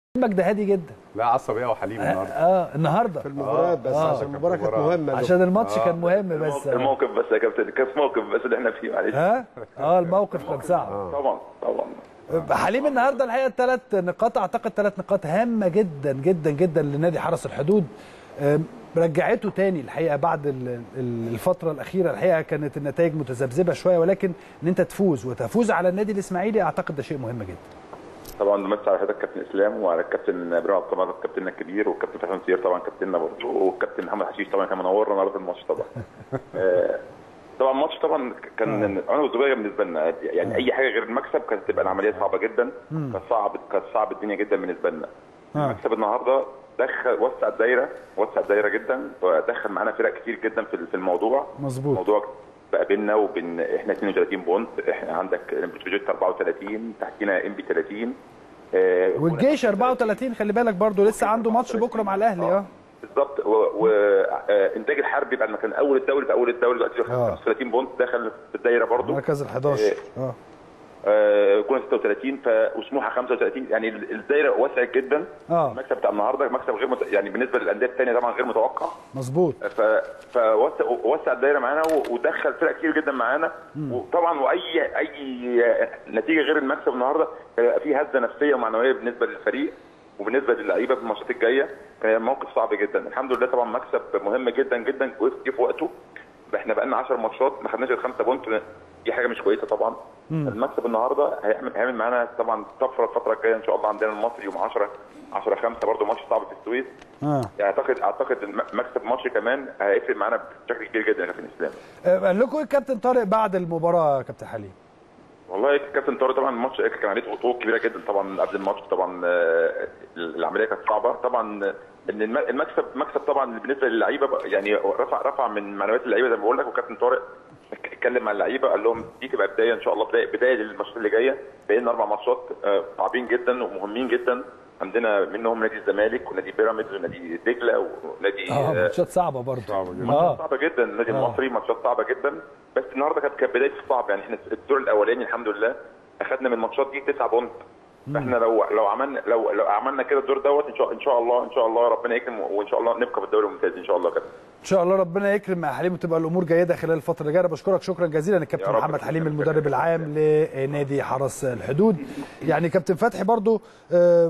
مجد هادي جدا لا عصبيه وحليم النهارده اه النهارده في المباريات بس آه. عشان المباراه كانت المباراة. مهمه عشان الماتش كان مهم بس الموقف بس يا كابتن كان موقف بس اللي احنا فيه معلش ها اه الموقف كان صعب طبعا طبعا حليم النهارده الحقيقه ثلاث نقاط اعتقد ثلاث نقاط هامه جدا جدا جدا لنادي حرس الحدود آم، رجعته تاني الحقيقه بعد ال- ال- الفتره الاخيره الحقيقه كانت النتائج متذبذبه شويه ولكن ان انت تفوز وتفوز على النادي الاسماعيلي اعتقد ده شيء مهم جدا طبعا بمسي على حضرتك كابتن اسلام وعلى الكابتن ابراهيم عبد الصمد كابتننا الكبير والكابتن فتحي نصير طبعا كابتننا برضه والكابتن محمد حشيش طبعا كان منورنا النهارده في الماتش طبعا آه، طبعا الماتش طبعا كان انا والزبير بالنسبه لنا يعني اي حاجه غير المكسب كانت تبقى العمليه صعبه جدا كانت صعب كانت صعب الدنيا جدا بالنسبه لنا آه. المكسب النهارده دخل وسع الدايره وسع الدايره جدا ودخل معانا فرق كتير جدا في في الموضوع مظبوط. الموضوع بقى بيننا وبين احنا 32 بونت احنا عندك بتروجيت 34 تحتينا ام بي 30 آه، والجيش 34 خلي بالك برضو لسه عنده ماتش بكره مع الاهلي اه بالظبط وانتاج الحربي بعد ما كان اول الدوري في اول الدوري دلوقتي آه. 35 بونت دخل في الدايره برضه مركز ال 11 اه آه، كنا 36 ف وسموحه 35 يعني ال- الدايره وسعت جدا آه. المكسب بتاع النهارده مكسب غير مت... يعني بالنسبه للانديه الثانيه طبعا غير متوقع مظبوط ف فوسع وسع الدايره معانا و- ودخل فرق كتير جدا معانا وطبعا واي اي نتيجه غير المكسب النهارده كان هيبقى في هزه نفسيه ومعنويه بالنسبه للفريق وبالنسبه للعيبه في الماتشات الجايه كان موقف صعب جدا الحمد لله طبعا مكسب مهم جدا جدا جه في وقته احنا بقى لنا 10 ماتشات ما خدناش غير 5 بونت دي حاجه مش كويسه طبعا المكسب النهارده هيعمل هيعمل معانا طبعا طفره الفتره الجايه ان شاء الله عندنا المصري يوم 10 10 5 برضه ماتش صعب في السويس اه يعني اعتقد اعتقد الم- مكسب ماتش كمان هيفرق معانا بشكل كبير جدا يا كابتن اسلام آه، قال لكم ايه الكابتن طارق بعد المباراه يا كابتن حليم والله كابتن طارق طبعا الماتش كان عليه ضغوط كبيره جدا طبعا قبل الماتش طبعا آه، العمليه كانت صعبه طبعا آه، ان الم- المكسب مكسب طبعا بالنسبه للعيبه بقى- يعني رفع رفع من معنويات اللعيبه زي ما بقول لك وكابتن طارق اتكلم مع اللعيبه قال لهم دي تبقى بدايه ان شاء الله بدايه بدايه للماتشات اللي جايه بقينا اربع ماتشات آه، صعبين جدا ومهمين جدا عندنا منهم نادي الزمالك ونادي بيراميدز ونادي دجله ونادي اه آه، ماتشات صعبه برضه صعبة جدا. اه صعبه جدا النادي آه. المصري ماتشات صعبه جدا بس النهارده كانت كانت بدايه الصعب يعني احنا الدور الاولاني الحمد لله اخذنا من الماتشات دي 9 بونت فاحنا لو لو عملنا لو لو عملنا كده الدور دوت ان شاء ان شاء الله ان شاء الله ربنا يكرم وان شاء الله نبقى في الدوري الممتاز ان شاء الله كده ان شاء الله ربنا يكرم يا حليم وتبقى الامور جيده خلال الفتره اللي جايه أنا بشكرك شكرا جزيلا الكابتن يا رب. محمد حليم المدرب العام لنادي حرس الحدود يعني كابتن فتحي برضو آه،